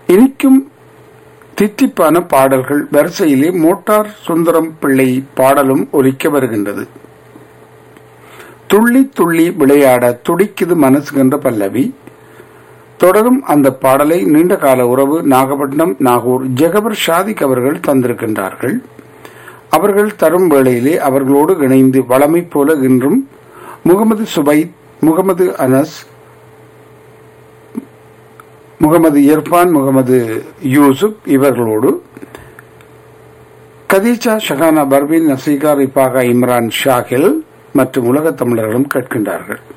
இனிக்கும் தித்திப்பான பாடல்கள் வரிசையிலே மோட்டார் சுந்தரம் பிள்ளை பாடலும் ஒலிக்க வருகின்றது துள்ளி துள்ளி விளையாட துடிக்குது மனசுகின்ற பல்லவி தொடரும் அந்த பாடலை நீண்ட கால உறவு நாகப்பட்டினம் நாகூர் ஜெகபர் ஷாதிக் அவர்கள் தந்திருக்கின்றார்கள் அவர்கள் தரும் வேளையிலே அவர்களோடு இணைந்து வளமை போல இன்றும் முகமது சுபைத் முகமது அனஸ் முகமது இர்பான் முகமது யூசுப் இவர்களோடு கதீஜா ஷகானா பர்வீன் நசீகா ரிபாகா இம்ரான் ஷாகில் மற்றும் உலகத் தமிழர்களும் கேட்கின்றார்கள்